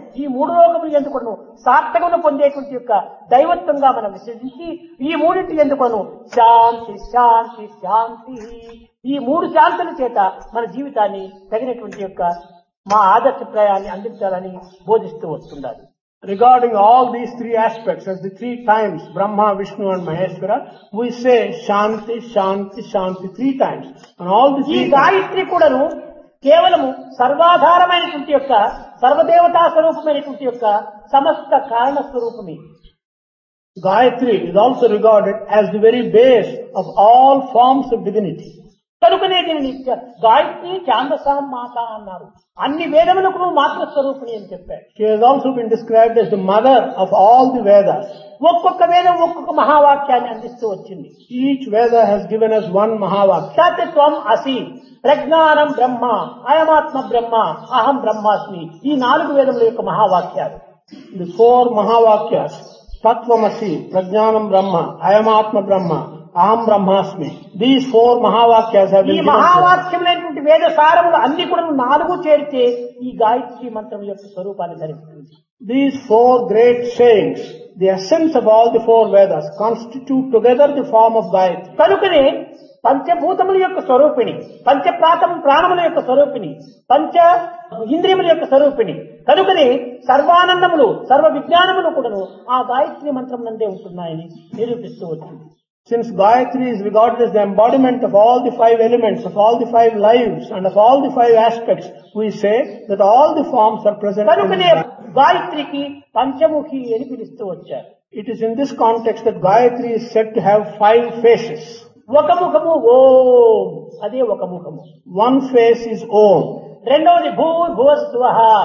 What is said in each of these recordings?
ఈ మూడు లోకములు ఎందుకును సార్థకమును పొందేటువంటి యొక్క దైవత్వంగా మనం విశ్వసించి ఈ మూడింటి ఎందుకును శాంతి శాంతి శాంతి ఈ మూడు శాంతుల చేత మన జీవితాన్ని తగినటువంటి యొక్క మా ఆదర్శప్రాయాన్ని అందించాలని బోధిస్తూ వస్తున్నారు Regarding all these three aspects, as the three times, Brahma, Vishnu and Maheshwara, we say Shanti, Shanti, Shanti three times. And all the ఈ three times, గాయత్రి కూడాను కేవలము సర్వాధారమైనటువంటి యొక్క సర్వదేవతా స్వరూపమైనటువంటి యొక్క సమస్త కారణ స్వరూపమే Gayatri is also regarded as the very base of all forms of divinity. కనుకనే దీనిని గాయత్రి చాందసాం మాత అన్నారు అన్ని వేదములకు మాతృ స్వరూపిణి అని చెప్పాడు She has also been described as the mother of all the Vedas. ఒక్కొక్క వేదం ఒక్కొక్క మహావాక్యాన్ని అందిస్తూ వచ్చింది Each Veda has given us one Mahavakya. సత్యత్వం అసి ప్రజ్ఞానం బ్రహ్మ అయమాత్మ బ్రహ్మ అహం బ్రహ్మాస్మి ఈ నాలుగు వేదముల యొక్క మహావాక్యాలు The four Mahavakyas, Tattvamasi, Prajnanam Brahma, Ayamatma Brahma, Aham Brahmasmi. These four Mahavakyas have ఈ been given to us. మహావాక్యములైనటువంటి వేద సారములు అన్ని కూడా నాలుగు చేరితే ఈ గాయత్రి మంత్రం యొక్క స్వరూపాన్ని ధరిస్తుంది These four great sayings, the essence of all the four Vedas, constitute together the form of Gayatri. కనుకనే పంచభూతముల యొక్క స్వరూపిణి పంచ ప్రాతం ప్రాణముల యొక్క స్వరూపిణి పంచ ఇంద్రియముల యొక్క స్వరూపిణి కనుకనే సర్వానందములు సర్వ విజ్ఞానములు కూడాను ఆ గాయత్రి మంత్రం నందే ఉంటున్నాయని నిరూపిస్తూ వచ్చింది Since Gayatri is regarded as the embodiment of all the five elements, of all the five lives, and of all the five aspects, we say that all the forms are present in కనుకనే Gayatri. గాయత్రికి పంచముఖి అని పిలుస్తూ వచ్చారు It is in this context that Gayatri is said to have five faces. ఒక ముఖము ఓం అదే ఒక ముఖము One face is Om. రెండవది భూ భువస్వ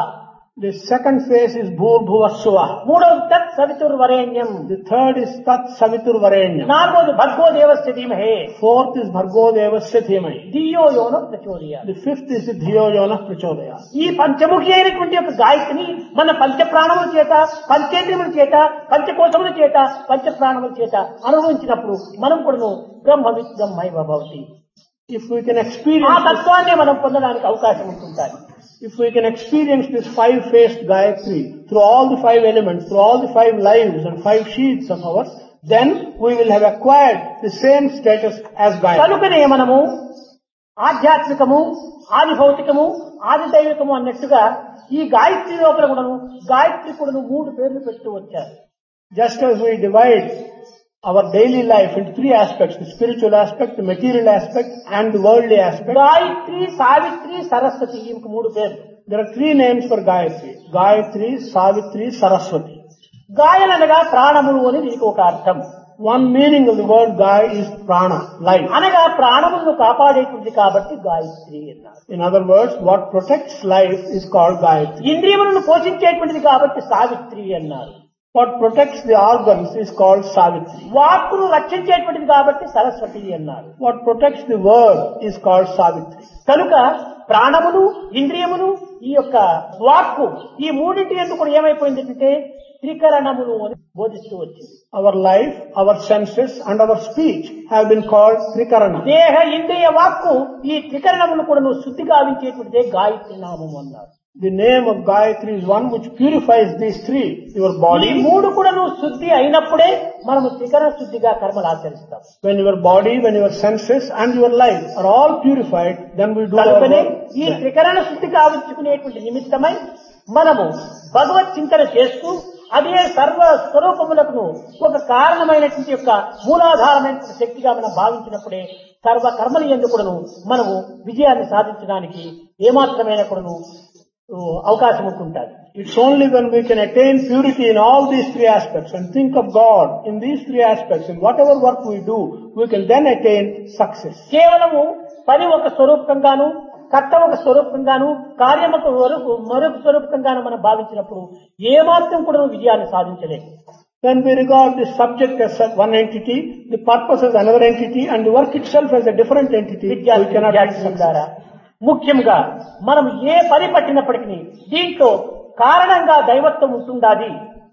The second face is Bhur Bhuvaswa. మూడవది తత్ సవితుర్వరేణ్యం The third is Tat Savitur Varenyam. నాలుగవది భర్గో దేవస్య ధీమహే Fourth is Bhargo Devasya Dhimai. ధియో యోన ప్రచోదయ The fifth is the Dhiyo Yona Prachodaya. ఈ పంచముఖి అయినటువంటి యొక్క గాయత్రిని మన పంచ ప్రాణముల చేత పంచేంద్రియముల చేత పంచకోశముల చేత పంచ ప్రాణముల చేత అనుభవించినప్పుడు మనం కూడాను బ్రహ్మవిత్ బ్రహ్మైవ భవతి If we can ఆ experience this, తత్వాన్ని మనం పొందడానికి అవకాశం ఉంటుంటాయి if we can experience this five-faced Gayatri through all the five elements, through all the five lives and five sheets of ours, then we will have acquired the same status as Gayatri. కనుకనే మనము ఆధ్యాత్మికము ఆది భౌతికము ఆది దైవికము అన్నట్టుగా ఈ గాయత్రి లోపల కూడాను గాయత్రి కూడాను మూడు పేర్లు పెడుతూ వచ్చారు Just as we divide our daily life into three aspects, the spiritual aspect, the material aspect and the worldly aspect, Gayatri Savitri Saraswati ఇంక మూడు పేర్లు there are three names for Gayatri. Gayatri, Savitri, Saraswati. గాయలనగా ప్రాణములు అని దీనికి ఒక అర్థం One meaning of the word Gay is prana, life. అనగా ప్రాణములను కాపాడేటుంది కాబట్టి గాయత్రి అన్నారు In other words, what protects life is called Gayatri. ఇంద్రియములను పోషించేటువంటిది కాబట్టి సావిత్రి అన్నారు What protects the organs is called Savitri. వాక్కును రక్షించేటువంటిది కాబట్టి సరస్వతి అన్నారు What protects the word is called Savitri. కనుక ప్రాణములు ఇంద్రియములు ఈ యొక్క వాక్కు ఈ మూడింటి ఎందుకు ఏమైపోయింది అంటే త్రికరణములు అని బోధిస్తూ వచ్చింది Our life, our senses and our speech have been called Trikarana. దేహ ఇంద్రియ వాక్కు ఈ త్రికరణములు కూడా నువ్వు శుద్ధి గావించేటువంటిదే గాయత్రి నామము అన్నారు The name of Gayatri is one which purifies these three, your ఈ body. మూడు కూడా నువ్వు శుద్ధి అయినప్పుడే మనము త్రికరణ శుద్ధిగా కర్మలు ఆచరిస్తాం When your body, when your senses and your life are all purified, then we do our కనుకనే work. ఈ త్రికరణ శుద్ధి కావించుకునేటువంటి నిమిత్తమై మనము భగవత్ చింతన చేస్తూ అదే సర్వ స్వరూపములకు ఒక కారణమైనటువంటి యొక్క మూలాధారమైనటువంటి శక్తిగా మనం భావించినప్పుడే సర్వ కర్మలు ఎందుకును మనము విజయాన్ని సాధించడానికి ఏమాత్రమైన కూడాను ఊ, అవకాశం ఉంటుంటుంది It's only when we can attain purity in all these three aspects and think of God in these three aspects, in whatever work we do, we can then attain success. కేవలము పని ఒక స్వరూపంగాను కర్త ఒక స్వరూపంగాను కార్యం ఒక వరకు- మరొక స్వరూపంగాను మనం భావించినప్పుడు ఏమాత్రం కూడా విజయాన్ని సాధించలేము When we regard the subject as one entity, the purpose as another entity, and the work itself as a different entity, we విద్యార్థి cannot attain విద్యార్థుల success. ద్వారా ముఖ్యంగా మనం ఏ పని పట్టినప్పటికీ దీంట్లో కారణంగా దైవత్వం ఉంటుండాది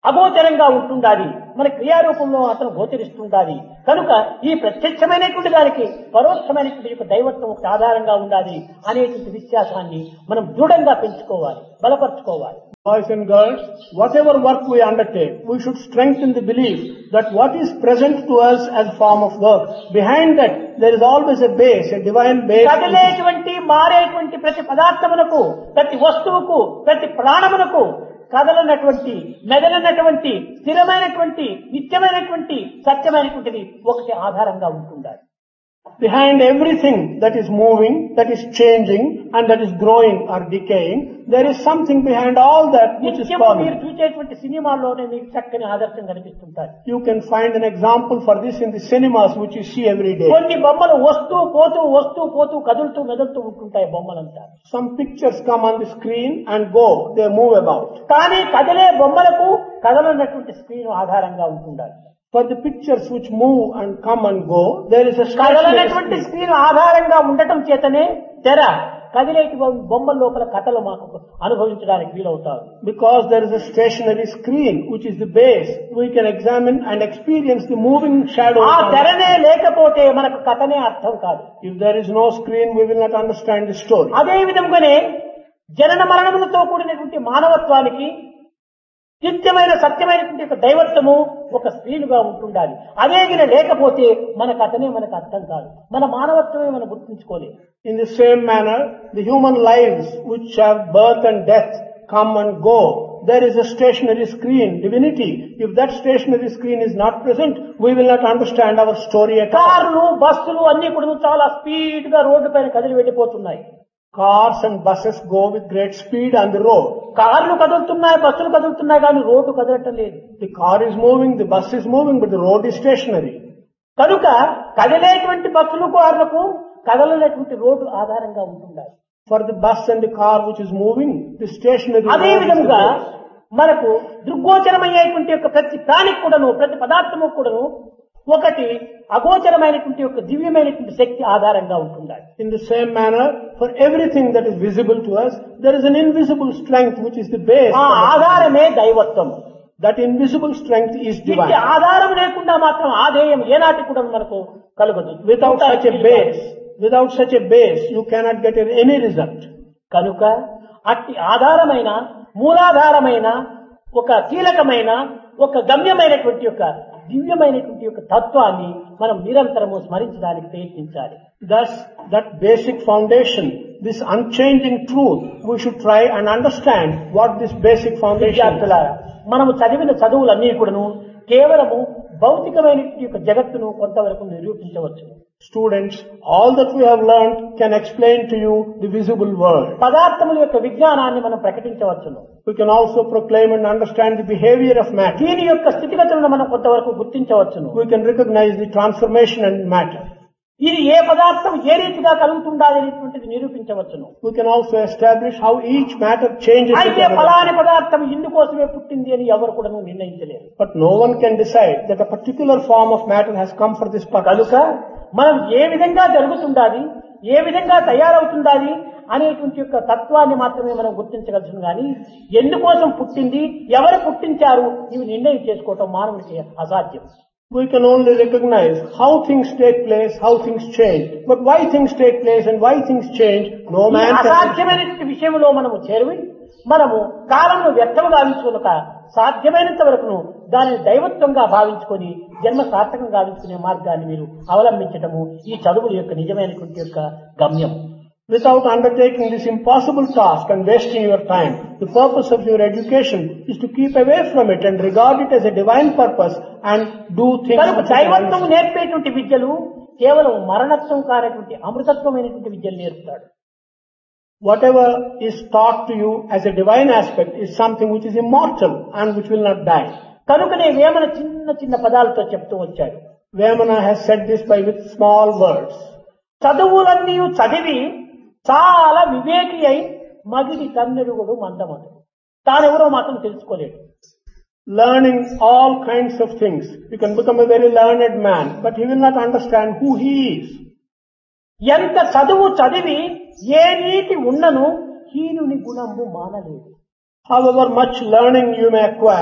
అగోచరంగా ఉంటుండాలి మన క్రియారూపంలో అతను గోచరిస్తుండాలి కనుక ఈ ప్రత్యక్షమైనటువంటి దానికి పరోక్షమైనటువంటి యొక్క దైవత్వం ఒకటి ఆధారంగా ఉండాలి అనేటువంటి విశ్వాసాన్ని మనం దృఢంగా పెంచుకోవాలి బలపరుచుకోవాలి Boys and girls, whatever work we undertake, we should strengthen the belief that what is present to us as a form of work, behind that there is always a base, a divine base. కదిలేటువంటి మారేటువంటి ప్రతి పదార్థమునకు ప్రతి వస్తువుకు ప్రతి ప్రాణమునకు కదలనటువంటి మెదలనటువంటి స్థిరమైనటువంటి నిత్యమైనటువంటి సత్యమైనటువంటిది ఒకటి ఆధారంగా ఉంటుండాలి Behind everything that is moving, that is changing, and that is growing or decaying, there is something behind all that which is నిత్యము మీరు common. చూసేటువంటి సినిమాల్లోనే మీకు చక్కని ఆదర్శం కనిపిస్తుంటారు You can find an example for this in the cinemas which you see every day. కొన్ని బొమ్మలు వస్తూ పోతూ వస్తూ పోతూ కదులుతూ మెదులుతూ ఉంటుంటాయి బొమ్మలంతా Some pictures come on the screen and go, they move about. కానీ కదిలే బొమ్మలకు కదలనటువంటి స్క్రీన్ ఆధారంగా ఉంటుండాలి For the pictures which move and come and go, there is a stationary కదలనటువంటి screen. స్క్రీన్ ఆధారంగా ఉండటం చేతనే తెర కదిలేటి బొమ్మ- బొమ్మల లోపల కథలు మాకు అనుభవించడానికి వీలవుతారు Because there is a stationary screen which is the base, we can examine and experience the moving shadows. ఆ on it. తెరనే లేకపోతే మనకు కథనే అర్థం కాదు If there is no screen, we will not understand the story. అదే విధంగానే జనన మరణములతో కూడినటువంటి మానవత్వానికి నిత్యమైన సత్యమైనటువంటి ఒక దైవత్వము ఒక స్త్రీలుగా ఉంటుండాలి అదే గిన లేకపోతే మన కథనే మనకు అర్థం కాదు మన మానవత్వమే మనం గుర్తుంచుకోలేదు In the same manner, the human lives which have birth and death come and go. There is a stationary screen, divinity. If that stationary screen is not present, we will not understand our story at all. కార్లు బస్సులు అన్ని కూడా చాలా speed గా road పైన కదిలి వెళ్ళిపోతున్నాయి Cars and buses go with great speed on the road. కార్లు కదులుతున్నాయి బస్సులు కదులుతున్నాయి కానీ రోడ్డు కదలటం లేదు The car is moving, the bus is moving, but the road is stationary. కనుక కదిలేటువంటి బస్సులు కార్లకు కదలనటువంటి రోడ్డు ఆధారంగా ఉంటుండాలి For the bus and the car which is moving, the stationary అదే road is the విధముగా base. మనకు దృగ్గోచరమయ్యేటువంటి యొక్క ప్రతి ప్రాణికి కూడాను ప్రతి పదార్థము కూడాను ఒకటి అగోచరమైనటువంటి యొక్క దివ్యమైనటువంటి శక్తి ఆధారంగా ఉంటుండాలి In the same manner, for everything that is visible to us, there is an invisible strength which is the base. ఆ for that. ఆధారమే దైవత్వం That invisible strength is ఇట్టి divine. ఆధారం లేకుండా మాత్రం ఆధేయం ఏనాటి కూడా మనకు కలగదు Without such a base, without such a base, you cannot get any result. కనుక అట్టి ఆధారమైన మూలాధారమైన ఒక కీలకమైన ఒక గమ్యమైనటువంటి యొక్క దివ్యమైనటువంటి యొక్క తత్వాన్ని మనం నిరంతరము స్మరించడానికి ప్రయత్నించాలి Thus, that basic foundation, this unchanging truth, we should try and understand what this basic foundation is. విద్యార్థులారా మనము చదివిన చదువులన్నీ కూడాను కేవలము భౌతికమైనటువంటి యొక్క జగత్తును కొంతవరకు నిరూపించవచ్చు Students, all that we have learned can explain to you the visible world. పదార్థముల యొక్క విజ్ఞానాన్ని మనం ప్రకటించవచ్చును We can also proclaim and understand the behavior of matter. దీని యొక్క స్థితిగతులను మనం కొంతవరకు గుర్తించవచ్చును We can recognize the transformation and matter. ఇది ఏ పదార్థం ఏ రీతిగా కలుగుతుండాలి అనేటువంటిది నిరూపించవచ్చును We can also establish how each matter changes. with అయితే another. ఫలాని పదార్థం ఇందుకోసమే పుట్టింది అని ఎవరు కూడా నిర్ణయించలేరు But no one can decide that a particular form of matter has come for this purpose. కనుక మనం ఏ విధంగా జరుగుతుండాలి ఏ విధంగా తయారవుతుండాలి అనేటువంటి యొక్క తత్వాన్ని మాత్రమే మనం గుర్తించగలుగుతాం కానీ ఎందుకోసం పుట్టింది ఎవరు పుట్టించారు ఇవి నిర్ణయం చేసుకోవటం మానవుడికి అసాధ్యం We can only recognize how things take place, how things change. But why things take place and why things change, no ఈ man can. అసాధ్యమైనటువంటి విషయంలో మనము చేరువి మనము కాలంలో వ్యర్థము గావించుకునక సాధ్యమైనంత వరకును దానిని దైవత్వంగా భావించుకొని జన్మ సార్థకం గావించుకునే మార్గాన్ని మీరు అవలంబించటము ఈ చదువుల యొక్క నిజమైనటువంటి యొక్క గమ్యం Without undertaking this impossible task and wasting your time, the purpose of your education is to keep away from it and regard it as a divine purpose and do things. కనుక which are దైవత్వం divine. నేర్పేటువంటి విద్యలు కేవలం మరణత్వం కానటువంటి అమృతత్వమైనటువంటి విద్యలు నేర్పుతాడు Whatever is taught to you as a divine aspect is something which is immortal and which will not die. కనుకనే వేమన చిన్న చిన్న పదాలతో చెప్తూ వచ్చాడు Vemana has said this by with small words. చదువులన్నీ చదివి చాలా వివేకి అయి మగిడి తన్నెరుగుడు మందమడు తానెవరో మాత్రం తెలుసుకోలేడు Learning all kinds of things. You can become a very learned man, but he will not understand who he is. ఎంత చదువు చదివి ఏ నీతి ఉన్నను హీనుని గుణము మానలేదు However much learning you may acquire,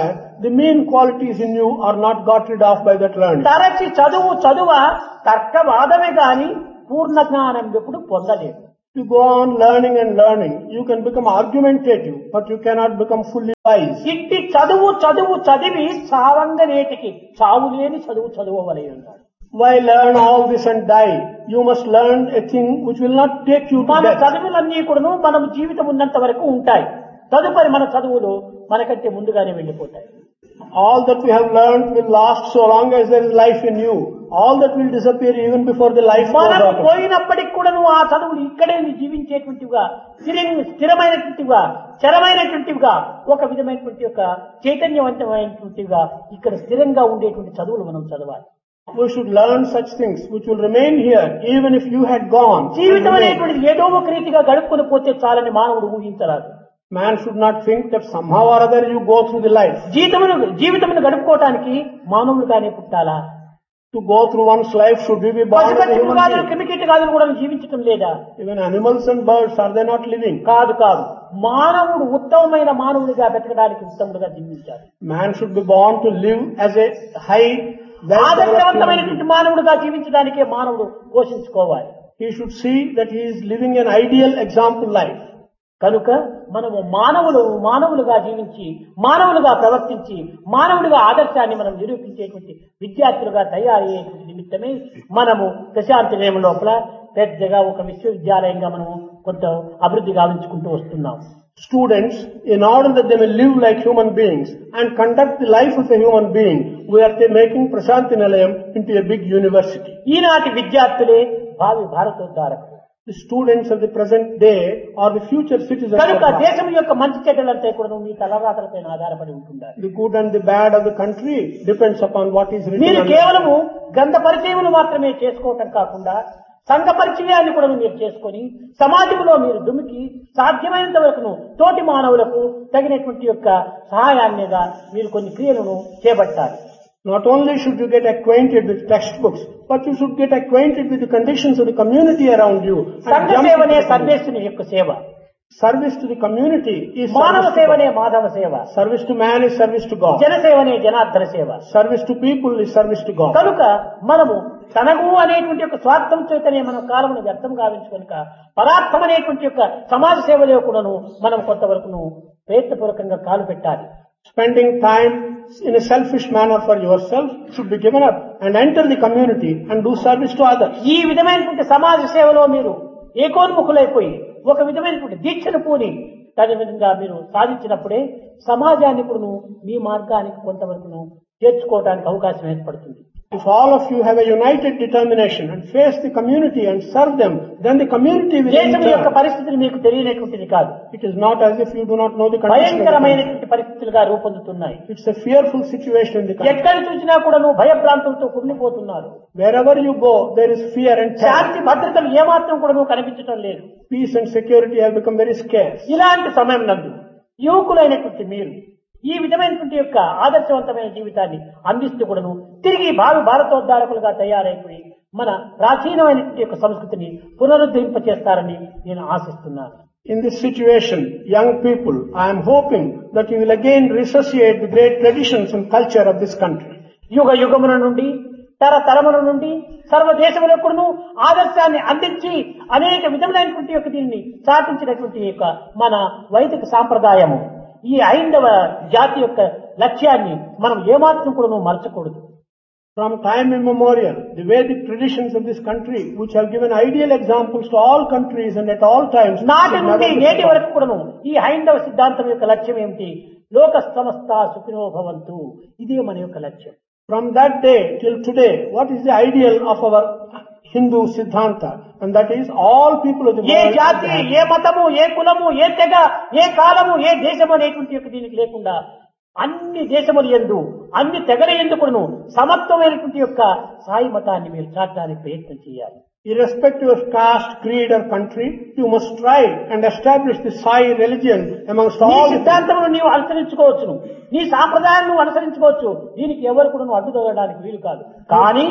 The mean qualities in you are not got rid of by that learning. తరచి చదువు చదువ తర్కవాదమే గాని పూర్ణ జ్ఞానం ఎప్పుడు పొందలేదు To go on learning and learning, you can become argumentative, but you cannot become fully wise. ఇట్టి చదువు చదువు చదివి చావంగ నేటికి చావు లేని చదువు చదువవలే ఉన్నాడు Why learn all this and die? You must learn a thing which will not take you to మన death. చదువులన్నీ కూడాను మనం జీవితం ఉన్నంత వరకు ఉంటాయి తదుపరి మన చదువులు మనకంటే ముందుగానే వెళ్ళిపోతాయి All that we have learned will last so long as there is life in you. All that will disappear even before the life goes మనం out of you. పోయినప్పటికి కూడాను ఆ చదువులు ఇక్కడే జీవించేటువంటివిగా స్థిర- స్థిరమైనటువంటివిగా చరమైనటువంటివిగా ఒక విధమైనటువంటి ఒక చైతన్యవంతమైనటువంటివిగా ఇక్కడ స్థిరంగా ఉండేటువంటి చదువులు మనం చదవాలి We should learn such things which will remain here even if you had gone. and జీవితం remained. అనేటువంటిది ఏదో ఒక రీతిగా గడుపుకొని పోతే చాలని మానవుడు ఊహించరాదు Man should not think that somehow or other you go through the life. జీవితమును జీవితమును గడుపుకోవటానికి మానవులుగానే పుట్టాలా To go through one's life, should we be born as a పశుపక్షి human మృగాదులు being? క్రిమికీటకాదులు కూడా జీవించటం లేదా Even animals and birds, are they not living? కాదు కాదు మానవుడు ఉత్తమమైన మానవుడిగా బతకడానికి ఉత్తముడుగా జీవించాలి Man should be born to live as a high, well-developed human ఆదర్శవంతమైనటువంటి being. మానవుడిగా జీవించడానికే మానవుడు పోషించుకోవాలి He should see that he is living an ideal example life. కనుక మనము మానవులు మానవులుగా జీవించి మానవులుగా ప్రవర్తించి మానవుడిగా ఆదర్శాన్ని మనం నిరూపించేటువంటి విద్యార్థులుగా తయారయ్యేటువంటి నిమిత్తమే మనము ప్రశాంతి నిలయం లోపల పెద్దగా ఒక విశ్వవిద్యాలయంగా మనము కొంత అభివృద్ధి గావించుకుంటూ వస్తున్నాం Students, in order that they may live like human beings and conduct the life of a human being, we are ta- making Prasanthi Nilayam into a big university. ఈనాటి విద్యార్థులే భావి భారతోద్ధారకులు The students of the present day are the future citizens of కనుక Bharat. దేశం యొక్క మంచి చెడ్డలంతా కూడా మీ తలరాతలపైన ఆధారపడి ఉంటుండాలి The good and the bad of the country depends upon what is written మీరు on కేవలము గ్రంథ పరిచయములు మాత్రమే చేసుకోవటం కాకుండా సంఘ పరిచయాన్ని కూడా మీరు చేసుకొని సమాజంలో మీరు దుమికి సాధ్యమైనంత వరకును తోటి మానవులకు తగినటువంటి యొక్క సహాయాన్నిగా మీరు కొన్ని క్రియలను చేపట్టాలి Not only should you get acquainted with textbooks, but you should get acquainted with the conditions of the community around you. and సంఘ jump సేవనే into the సర్వేశ్వని యొక్క సేవ Service to the community is మానవ service to, సేవనే మాధవ సేవ God. service to man is service to God. జనసేవనే Janardhana సేవ Service to people is service to God. కనుక మనము తనకు అనేటువంటి యొక్క స్వార్థం చేతనే మనం కాలమును వ్యర్థం గావించుకొనక పరార్థం అనేటువంటి యొక్క సమాజ సేవలో కూడాను మనం కొంతవరకును ప్రయత్నపూర్వకంగా కాలు పెట్టాలి Spending time in a selfish manner for yourself should be given up and enter the community and do service to others. ఈ విధమైనటువంటి సమాజ సేవలో మీరు ఏకోన్ముఖులైపోయి ఒక విధమైనటువంటి దీక్షను పూని తగిన విధంగా మీరు సాధించినప్పుడే సమాజాన్ని ఇప్పుడు మీ మార్గానికి కొంతవరకును చేర్చుకోవడానికి అవకాశం ఏర్పడుతుంది If all of you have a united determination and face the community and serve them, then the community will దేశం యొక్క enter. పరిస్థితిని మీకు తెలియనటువంటిది కాదు It is not as if you do not know the condition. of the country. భయంకరమైనటువంటి పరిస్థితులుగా రూపొందుతున్నాయి It's a fearful situation in the country. ఎక్కడ చూసినా కూడాను భయభ్రాంతులతో కుమిలిపోతున్నారు Wherever you go, there is fear and terror. శాంతి భద్రతలు ఏమాత్రం కూడా కనిపించడం లేదు Peace and security have become very scarce. ఇలాంటి సమయం నందు యువకులైనటువంటి మీరు ఈ విధమైనటువంటి యొక్క ఆదర్శవంతమైన జీవితాన్ని అందిస్తూ కూడాను తిరిగి భావి భారతోద్ధారకులుగా తయారైపోయి మన ప్రాచీనమైనటువంటి యొక్క సంస్కృతిని పునరుద్ధరింపచేస్తారని నేను ఆశిస్తున్నాను In this situation, young people, I am hoping that you will again resuscitate the great traditions and culture of this country. యుగ యుగముల నుండి తరతరముల నుండి సర్వదేశములకును ఆదర్శాన్ని అందించి అనేక విధములైనటువంటి యొక్క దీన్ని చాటించినటువంటి యొక్క మన వైదిక సాంప్రదాయము ఈ ఐందవ జాతి యొక్క లక్ష్యాన్ని మనం ఏమాత్రం కూడా మరచకూడదు From time immemorial, the Vedic traditions of this country, which have given ideal examples to all countries and at all times, నాటి should నుండి never be నేటి forgotten. వరకు కూడాను ఈ హైందవ సిద్ధాంతం యొక్క లక్ష్యం ఏమిటి లోక సమస్త సుఖినో భవంతు ఇదే మన యొక్క లక్ష్యం From that day till today, what is the ideal of our Hindu Siddhanta? And that is all people of the A world. జాతి should have- ఏ మతము ఏ కులము ఏ తెగ ఏ కాలము ఏ దేశము అనేటువంటి యొక్క దీనికి లేకుండా అన్ని దేశములు ఎందు అన్ని తెగల ఎందుకును సమత్వమైనటువంటి యొక్క సాయి మతాన్ని మీరు చాటడానికి ప్రయత్నం చేయాలి Irrespective of caste, creed or country, you must strive and establish the Sai religion amongst నీ all the people. సిద్ధాంతమును నీవు అనుసరించుకోవచ్చును నీ సాంప్రదాయాన్ని నువ్వు అనుసరించుకోవచ్చు దీనికి ఎవరు కూడా నువ్వు అడ్డుదొగడానికి వీలు కాదు కానీ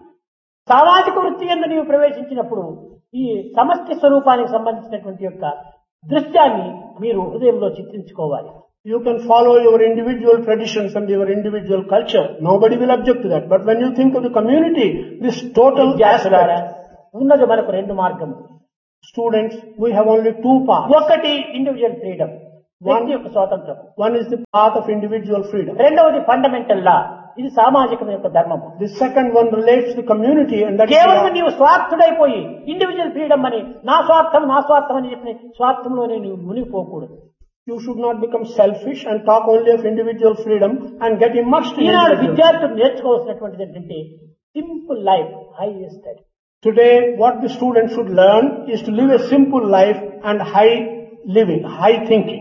సామాజిక వృత్తి ఎందు నీవు ప్రవేశించినప్పుడు ఈ సమష్టి స్వరూపానికి సంబంధించినటువంటి యొక్క దృశ్యాన్ని మీరు హృదయంలో చిత్రించుకోవాలి You can follow your individual traditions and your individual culture. Nobody will object to that. But when you think of the community, this total విద్యార్థులారా aspect, ఉన్నది మనకు రెండు మార్గములు students, we have only two paths. ఒకటి individual freedom వ్యక్తి యొక్క స్వాతంత్రం One is the path of individual freedom. రెండవది ఫండమెంటల్ లా ఇది సామాజికం యొక్క ధర్మము The second one relates to the community and that is కేవలం the- నీవు స్వార్థుడైపోయి ఇండివిజువల్ ఫ్రీడమ్ అని నా స్వార్థం నా స్వార్థం అని చెప్పి స్వార్థంలోనే నీవు మునిగిపోకూడదు you should not become selfish and talk only of individual freedom and get immersed in Eenadu individual. విద్యార్థులు నేర్చుకోవాల్సినటువంటిది ఏంటంటే simple life high study Today, what the student should learn is to live a simple life and high living, high thinking.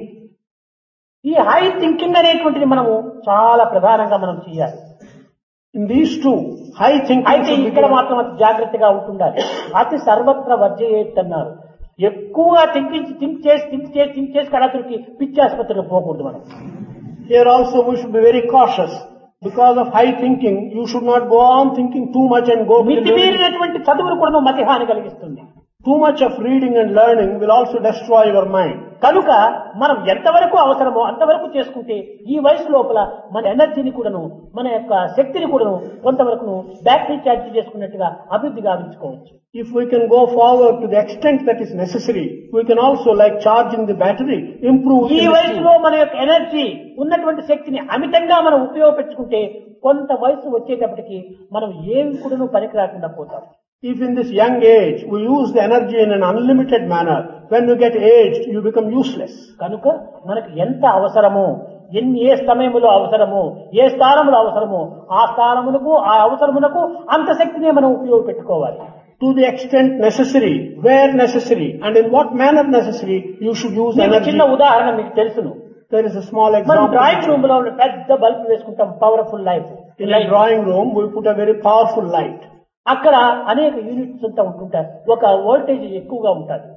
ఈ high thinking అనేటువంటిది మనము చాలా ప్రధానంగా మనం చేయాలి In these two, high thinking అయితే should be ఇక్కడ given. మాత్రం అతి జాగ్రత్తగా ఉంటుండాలి అతి సర్వత్ర వర్జయేత్ అన్నారు ఎక్కువగా థింకింగ్ థింక్ చేసి థింక్ చేసి థింక్ చేసి కడతుడికి పిచ్చి ఆసుపత్రికి పోకూడదు మనం Here also we should be very cautious. Because of high thinking, you should not go on thinking too much and go to the limit. మితిమీరినటువంటి చదువులు కూడా మతిహాని కలిగిస్తుంది Too much of reading and learning will also destroy your mind. కనుక మనం ఎంతవరకు అవసరమో అంతవరకు చేసుకుంటే ఈ వయసు లోపల మన ఎనర్జీని కూడాను మన యొక్క శక్తిని కూడాను కొంతవరకు బ్యాటరీ ఛార్జ్ చేసుకున్నట్టుగా అభివృద్ధి గావించుకోవచ్చు If we can go forward to the extent that is necessary, we can also, like charging the battery, improve ఈ in the వయసులో మన యొక్క ఎనర్జీ ఉన్నటువంటి శక్తిని అమితంగా మనం ఉపయోగపెట్టుకుంటే కొంత వయసు వచ్చేటప్పటికి మనం ఏమి కూడాను పనికి రాకుండా పోతాం If in this young age we use the energy in an unlimited manner, when you get aged, you become useless. కనుక మనకు ఎంత అవసరమో ఎన్ని ఏ సమయంలో అవసరమో ఏ స్థానంలో అవసరమో ఆ స్థానమునకు ఆ అవసరమునకు అంత శక్తినే మనం ఉపయోగపెట్టుకోవాలి To the extent necessary, where necessary, and in what manner necessary, you should use మీకు energy. చిన్న ఉదాహరణ మీకు తెలుసును There is a small మనం example. డ్రాయింగ్ రూమ్ లో ఉన్న పెద్ద బల్బ్ వేసుకుంటాం powerful life In a drawing room, we put a very powerful light. అక్కడ అనేక యూనిట్స్ అంతా ఉంటుంటారు ఒక వోల్టేజ్ ఎక్కువగా ఉంటుంది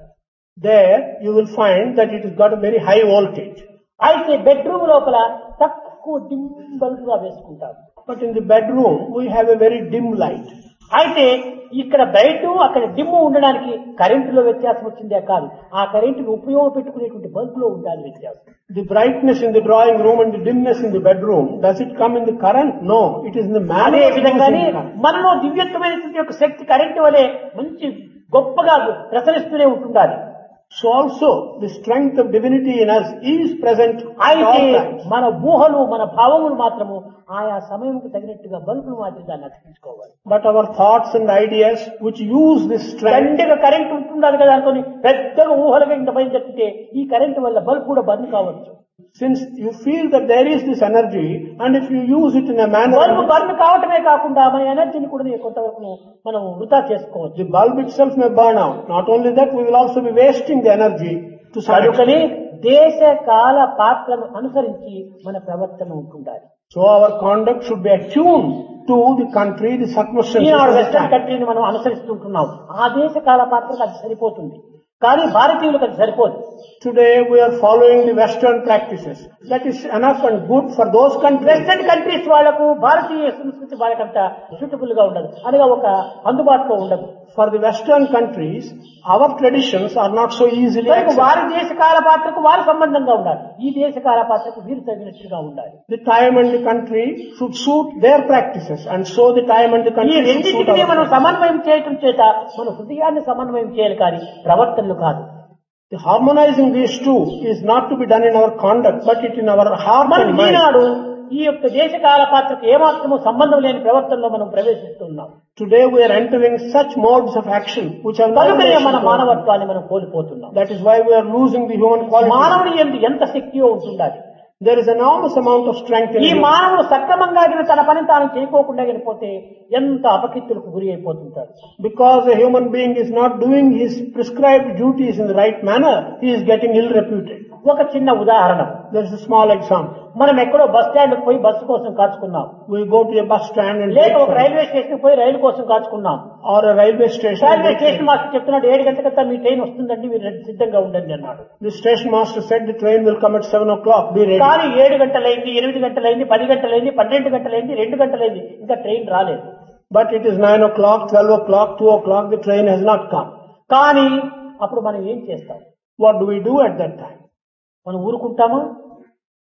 There, you will find that it has got a very high voltage. అయితే బెడ్రూమ్ లోపల తక్కువ డిమ్ బల్బ్ గా వేసుకుంటాం But in the bedroom, we have a very dim light. అయితే ఇక్కడ బయట అక్కడ డిమ్ ఉండడానికి కరెంటులో వ్యత్యాసం వచ్చిందే కాదు ఆ కరెంటును ఉపయోగపెట్టుకునేటువంటి బల్బ్ లో ఉండాలి వ్యత్యాసం The brightness in the drawing room and the dimness in the bedroom, does it come in the current? No, it is in the manner అదే of using విధంగానే the current. మనలో దివ్యత్వమైనటువంటి యొక్క శక్తి కరెంటు వలె మంచి గొప్పగా ప్రసరిస్తూనే ఉంటుండాలి So also, the strength of divinity in us is present at అయితే all times. మన ఊహలు మన భావములు మాత్రము ఆయా సమయంకు తగినట్టుగా బల్బులు మాదిరిగా నటించుకోవాలి But our thoughts and ideas which use this strength, దండిగా కరెంట్ ఉంటుండాలి కదా అనుకుని పెద్దగా ఊహలుగా ఇంత పైన చెప్తే ఈ కరెంటు వల్ల బల్బ్ కూడా బంద్ కావచ్చు since you feel that there is this energy, and if you use it in a manner, bulb బంద్ కావటమే కాకుండా మన ఎనర్జీని కూడా కొంతవరకు మనం వృధా చేసుకోవచ్చు the bulb itself may burn out. Not only that, we will also be wasting the energy to some extent. కనుకనే దేశ కాల పాత్రను అనుసరించి మన ప్రవర్తన ఉంటుండాలి So our conduct should be attuned to the country, the circumstances. ఈనాడు of the వెస్టర్న్ time. కంట్రీని మనం అనుసరిస్తుంటున్నాం ఆ దేశ కాల పాత్రకు అది సరిపోతుంది కానీ భారతీయులకు అది సరిపోదు Today we are following the Western practices. That is enough and good for those countries. Western countries వాళ్లకు భారతీయ సంస్కృతి వాళ్ళకంత సూటబుల్ గా ఉండదు అనగా ఒక అందుబాటులో ఉండదు For the Western countries, our traditions are not so easily కనుక accepted. వారి దేశ కాల పాత్రకు వారి సంబంధంగా ఉండాలి ఈ దేశ కాల పాత్రకు వీరు తగినట్టుగా ఉండాలి The time and the country should suit their practices and so the time and the ఈ country should suit రెండింటిని our మనం practices. సమన్వయం చేయటం చేత మన హృదయాన్ని సమన్వయం చేయాలి కానీ ప్రవర్తనలు కాదు The harmonizing these two is not to be done in our conduct, but it in our heart మనం and mind. ఈనాడు ఈ యొక్క దేశ కాల పాత్రకు ఏమాత్రము సంబంధం లేని ప్రవర్తనలో మనం ప్రవేశిస్తున్నాం Today we are entering such modes of action which have no కనుకనే relation మన to our- మానవత్వాన్ని మనం కోల్పోతున్నాం That is why we are losing the human quality. మానవుని ఎందు ఎంత శక్తియో ఉంటుండాలి There is enormous amount of strength in ఈ him. మానవుడు సక్రమంగా గిన తన పని తాను చేయకోకుండా వెళ్ళిపోతే ఎంత అపకీర్తులకు గురి అయిపోతుంటాడు Because a human being is not doing his prescribed duties in the right manner, he is getting ill reputed. ఒక చిన్న ఉదాహరణ There is a small example. మనం ఎక్కడో బస్ స్టాండ్ పోయి బస్సు కోసం కాచుకున్నాం We go to a bus stand and లేక wait ఒక for రైల్వే స్టేషన్ పోయి రైలు కోసం కాచుకున్నాం or a railway station. and railway wait station for- master చెప్తున్నాడు ఏడు గంటలకంతా మీ ట్రైన్ వస్తుందండి మీరు రెడీ- సిద్ధంగా ఉండండి అన్నాడు The station master said the train will come at seven o'clock. Be ready. కానీ ఏడు గంటలైంది ఎనిమిది గంటలైంది పది గంటలైంది పన్నెండు గంటలైంది రెండు గంటలైంది ఇంకా ట్రైన్ రాలేదు But it is nine o'clock, twelve o'clock, two o'clock. The train has not come. కానీ అప్పుడు మనం ఏం చేస్తాం What do we do at that time? మనం ఊరుకుంటామా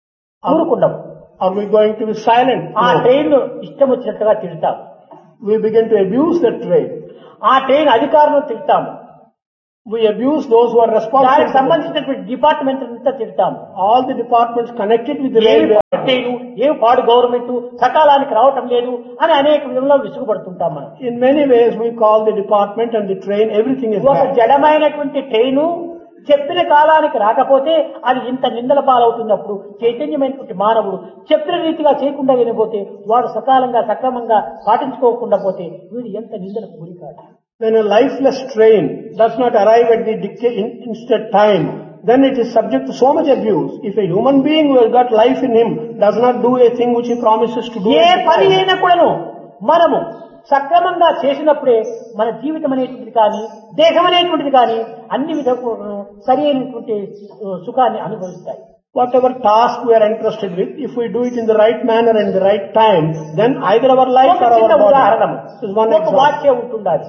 ఊరుకుండం Are we going to be silent? ఆ No. ట్రైన్ ఇష్టం వచ్చినట్టుగా తిడతాం We begin to abuse the train. ఆ ట్రైన్ అధికారులను తిడతాం We abuse those who are దానికి responsible. సంబంధించినటువంటి డిపార్ట్మెంట్ అంతా తిడతాం All the departments connected with the ఏమి railway. ట్రైన్ ఏమి పాడు గవర్నమెంట్ సకాలానికి రావటం లేదు అని అనేక విధంలో విసుగుపడుతుంటాం మనం In many ways, we call the department and the train, everything is ఒక bad. జడమైనటువంటి ట్రైను చెప్పిన కాలానికి రాకపోతే అది ఇంత నిందల పాలవుతున్నప్పుడు చైతన్యమైనటువంటి మానవుడు చెప్పిన రీతిగా చేయకుండా వెళ్ళిపోతే వాడు సకాలంగా సక్రమంగా పాటించుకోకుండా పోతే వీడు ఎంత నిందలకు గురి కాదు When a lifeless train does not arrive at the dicta- in- instant time, then it is subject to so much abuse. If a human being who has got life in him does not do a thing which he promises to do, A at the పని time, అయినా కూడాను మనము సక్రమంగా చేసినప్పుడే మన జీవితం అనేటువంటిది కానీ దేహం అనేటువంటిది కానీ అన్ని విధాలు సరి అయినటువంటి ఆ, సుఖాన్ని అనుభవిస్తాయి whatever task we are entrusted with, if we do it in the right manner and the right time, then either our life ఒక or చిన్న our ఉదాహరణ body is one ఒక example. వాచ్ ఉంటుండాలి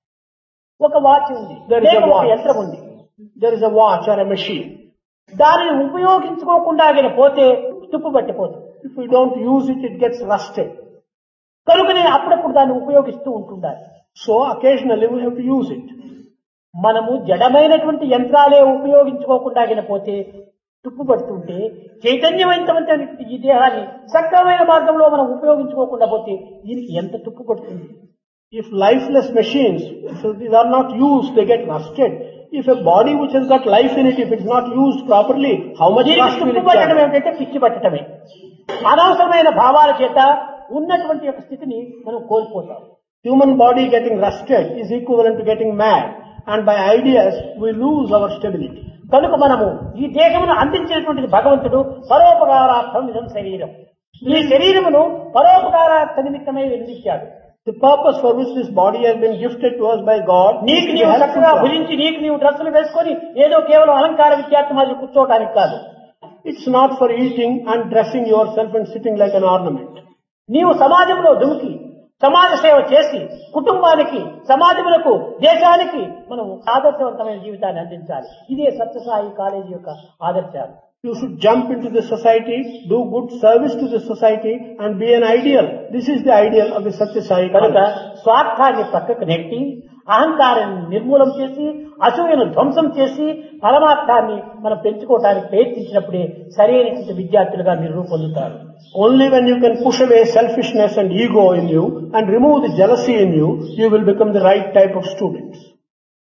ఒక వాచ్ ఉంది There is లేక a ఒక watch. యంత్రం ఉంది There is a watch or a machine. దానిని ఉపయోగించుకోకుండా ఆగిన పోతే తుప్పు పట్టిపోతుంది If we don't use it, it gets rusted. కనుక నేను అప్పుడప్పుడు దాన్ని ఉపయోగిస్తూ ఉంటుండాలి So occasionally we have to use it. మనము జడమైనటువంటి యంత్రాలే ఉపయోగించుకోకుండా ఆగిన పోతే తుప్పు పడుతుంటే చైతన్యవంతమైనటువంటి ఈ దేహాన్ని సక్రమైన మార్గంలో మనం ఉపయోగించుకోకుండా పోతే దీనికి ఎంత తుప్పు పడుతుంది If lifeless machines, if these are not used, they get rusted. If a body which has got life in it, if it's not used properly, how much దీనికి rust will తుప్పు it పట్టడం get? ఏమిటంటే పిచ్చి పట్టడమే అనవసరమైన భావాల చేత ఉన్నటువంటి యొక్క స్థితిని మనం కోల్పోతాం Human body getting rusted is equivalent to getting mad. And by ideas, we lose our stability. కనుక మనము ఈ దేహమును అందించినటువంటిది భగవంతుడు పరోపకారార్థం ఇదం శరీరం ఈ శరీరమును పరోపకారార్థ నిమిత్తమై వెలిగించాడు The purpose for which this body has been gifted to us by God is నీకు to be నీవు helpful చక్కగా to us. భుజించి నీకు నీవు డ్రెస్సులు వేసుకొని ఏదో కేవలం అలంకార విద్యార్థి మాదిరి కూర్చోవడానికి కాదు It's not for eating and dressing yourself and sitting like an ornament. నీవు సమాజంలో దుమికి సమాజ సేవ చేసి కుటుంబానికి సమాజములకు దేశానికి మనం ఆదర్శవంతమైన జీవితాన్ని అందించాలి ఇదే సత్యసాయి కాలేజీ యొక్క ఆదర్శాలు You should jump into the society, do good service to the society and be an ideal. This is the ideal of the Satya Sai కనుక College. స్వార్థాన్ని పక్కకు నెట్టి అహంకారాన్ని నిర్మూలం చేసి అసూయను ధ్వంసం చేసి పరమార్థాన్ని మనం పెంచుకోవడానికి ప్రయత్నించినప్పుడే సరైనటువంటి విద్యార్థులుగా మీరు రూపొందుతారు Only when you can push away selfishness and ego in you and remove the jealousy in you, you will become the right type of students.